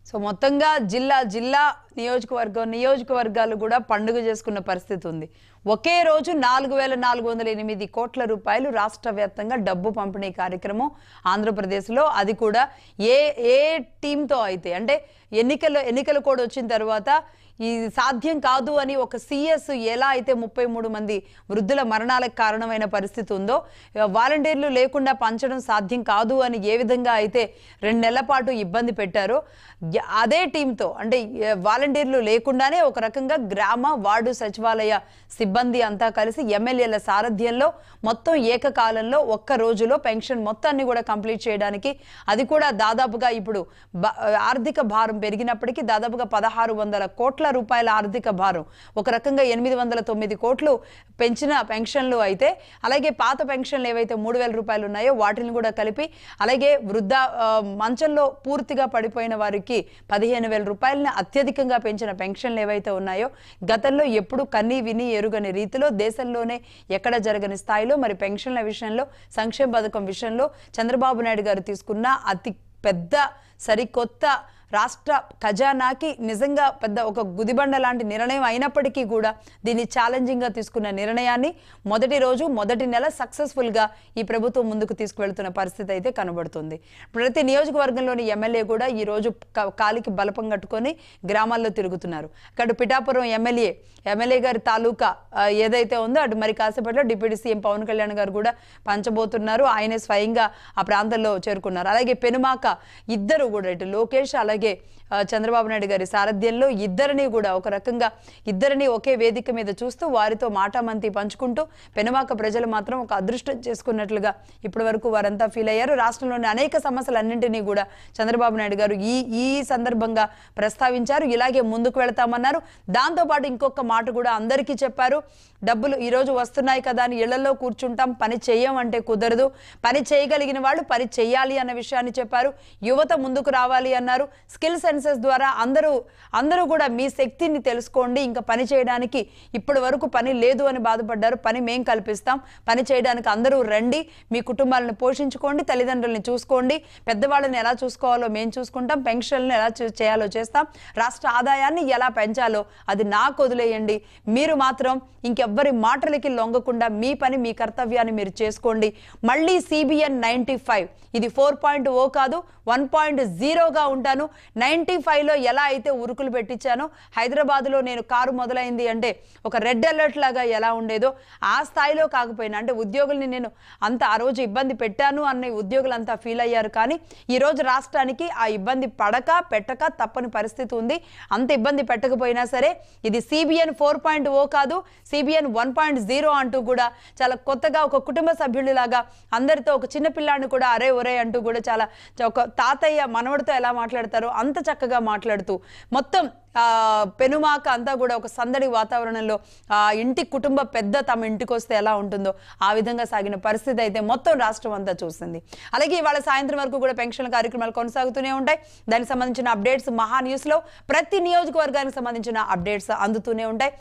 so మొత్తంగా జిల్లా జిల్లా నియోజకవర్గం నియోజకవర్గాలు కూడా పండుగ చేసుకున్న పరిస్థితి ఉంది ఒకే రోజు నాలుగు వేల నాలుగు వందల ఎనిమిది కోట్ల రూపాయలు రాష్ట్ర వ్యాప్తంగా డబ్బు పంపిణీ కార్యక్రమం ఆంధ్రప్రదేశ్లో అది కూడా ఏ ఏ టీంతో అయితే అంటే ఎన్నికలు ఎన్నికలు కూడా వచ్చిన తర్వాత ఈ సాధ్యం కాదు అని ఒక సిఎస్ ఎలా అయితే ముప్పై మూడు మంది వృద్ధుల మరణాలకు కారణమైన పరిస్థితి ఉందో వాలంటీర్లు లేకుండా పంచడం సాధ్యం కాదు అని ఏ విధంగా అయితే రెండు నెలల పాటు ఇబ్బంది పెట్టారో య- అదే టీంతో అంటే ఏ, వాలంటీర్లు లేకుండానే ఒక రకంగా గ్రామ వార్డు సచివాలయ సిబ్బంది అంతా కలిసి ఎమ్మెల్యేల సారథ్యంలో మొత్తం ఏకకాలంలో ఒక్క రోజులో పెన్షన్ మొత్తాన్ని కూడా కంప్లీట్ చేయడానికి అది కూడా దాదాపుగా ఇప్పుడు బ- ఆర్థిక భారం పెరిగినప్పటికీ దాదాపుగా పదహారు వందల కోట్ల రూపాయల ఆర్థిక భారం ఒక రకంగా ఎనిమిది వందల తొమ్మిది కోట్లు పెంచిన పెన్షన్లు అయితే అలాగే పాత పెన్షన్లు ఏవైతే మూడు వేల రూపాయలు ఉన్నాయో వాటిని కూడా కలిపి అలాగే వృద్ధ ఆ, మంచంలో పూర్తిగా పడిపోయిన వారికి పదిహేను వేల రూపాయలని అత్యధికంగా పెంచిన పెన్షన్లు ఏవైతే ఉన్నాయో గతంలో ఎప్పుడు కన్నీ విని ఎరుగని రీతిలో దేశంలోనే ఎక్కడ జరగని స్థాయిలో మరి పెన్షన్ల విషయంలో సంక్షేమ పథకం విషయంలో చంద్రబాబు నాయుడు గారు తీసుకున్న అతి పెద్ద సరికొత్త రాష్ట్ర ఖజానాకి నిజంగా పెద్ద ఒక గుదిబండ లాంటి నిర్ణయం అయినప్పటికీ కూడా దీన్ని ఛాలెంజింగ్గా తీసుకున్న నిర్ణయాన్ని మొదటి రోజు మొదటి నెల సక్సెస్ఫుల్గా ఈ ప్రభుత్వం ముందుకు తీసుకువెళ్తున్న పరిస్థితి అయితే కనబడుతుంది ప్రతి నియోజకవర్గంలోని ఎమ్మెల్యే కూడా ఈ రోజు క- కాలికి బలపం కట్టుకొని గ్రామాల్లో తిరుగుతున్నారు అక్కడ పిఠాపురం ఎమ్మెల్యే ఎమ్మెల్యే గారి తాలూకా ఆ, ఏదైతే ఉందో అటు మరి కాసేపట్లో డిప్యూటీ సీఎం పవన్ కళ్యాణ్ గారు కూడా పంచబోతున్నారు ఆయనే స్వయంగా ఆ ప్రాంతంలో చేరుకున్నారు అలాగే పెనుమాక ఇద్దరు కూడా ఇటు లోకేష్ అలాగే ఆ, చంద్రబాబు నాయుడు గారి సారథ్యంలో ఇద్దరిని కూడా ఒక రకంగా ఇద్దరిని ఒకే వేదిక మీద చూస్తూ వారితో మాటామంతి పంచుకుంటూ పెనుమాక ప్రజలు మాత్రం ఒక అదృష్టం చేసుకున్నట్లుగా ఇప్పటి వరకు వారంతా ఫీల్ అయ్యారు రాష్ట్రంలోని అనేక సమస్యలన్నింటినీ కూడా చంద్రబాబు నాయుడు గారు ఈ ఈ సందర్భంగా ప్రస్తావించారు ఇలాగే ముందుకు వెళతామన్నారు దాంతోపాటు ఇంకొక మాట కూడా అందరికీ చెప్పారు డబ్బులు ఈ రోజు వస్తున్నాయి కదా అని ఇళ్లలో కూర్చుంటాం పని చెయ్యం అంటే కుదరదు పని చేయగలిగిన వాళ్ళు పని చెయ్యాలి అన్న విషయాన్ని చెప్పారు యువత ముందుకు రావాలి అన్నారు స్కిల్ సెన్సెస్ ద్వారా అందరూ అందరూ కూడా మీ శక్తిని తెలుసుకోండి ఇంకా పని చేయడానికి ఇప్పటి వరకు పని లేదు అని బాధపడ్డారు పని మేం కల్పిస్తాం పని చేయడానికి అందరూ రండి మీ కుటుంబాలను పోషించుకోండి తల్లిదండ్రుల్ని చూసుకోండి పెద్దవాళ్ళని ఎలా చూసుకోవాలో మేము చూసుకుంటాం పెన్షన్లను ఎలా చూ- చేయాలో చేస్తాం రాష్ట్ర ఆదాయాన్ని ఎలా పెంచాలో అది నాకు వదిలేయండి మీరు మాత్రం ఇంకెవ్వరి మాటలకి లొంగకుండా మీ పని మీ కర్తవ్యాన్ని మీరు చేసుకోండి మళ్ళీ సిబిఎన్ నైంటీ ఫైవ్ ఇది ఫోర్ పాయింట్ ఓ కాదు వన్ పాయింట్ జీరోగా ఉంటాను నైంటీ ఫైవ్లో ఎలా అయితే ఉరుకులు పెట్టించానో హైదరాబాద్లో నేను కారు మొదలైంది అంటే ఒక రెడ్ అలర్ట్ లాగా ఎలా ఉండేదో ఆ స్థాయిలో కాకపోయినా అంటే ఉద్యోగుల్ని నేను అంత ఆ రోజు ఇబ్బంది పెట్టాను అన్న ఉద్యోగులు అంతా ఫీల్ అయ్యారు కానీ ఈ రోజు రాష్ట్రానికి ఆ ఇబ్బంది పడక పెట్టక తప్పని పరిస్థితి ఉంది అంత ఇబ్బంది పెట్టకపోయినా సరే ఇది సిబిఎన్ ఫోర్ పాయింట్ ఓ కాదు సిబిఎన్ వన్ పాయింట్ జీరో అంటూ కూడా చాలా కొత్తగా ఒక కుటుంబ సభ్యుడిలాగా అందరితో ఒక చిన్న పిల్లాడిని కూడా అరే ఒరే అంటూ కూడా చాలా ఒక తాతయ్య మనవడితో ఎలా మాట్లాడతారో అంత చక్కగా మాట్లాడుతూ మొత్తం ఆ, పెనుమాక అంతా కూడా ఒక సందడి వాతావరణంలో ఆ ఇంటి కుటుంబ పెద్ద తమ ఇంటికి వస్తే ఎలా ఉంటుందో ఆ విధంగా సాగిన పరిస్థితి అయితే మొత్తం రాష్ట్రం అంతా చూస్తుంది అలాగే ఇవాళ సాయంత్రం వరకు కూడా పెన్షన్ కార్యక్రమాలు కొనసాగుతూనే ఉంటాయి దానికి సంబంధించిన అప్డేట్స్ మహా న్యూస్లో ప్రతి నియోజకవర్గానికి సంబంధించిన అప్డేట్స్ అందుతూనే ఉంటాయి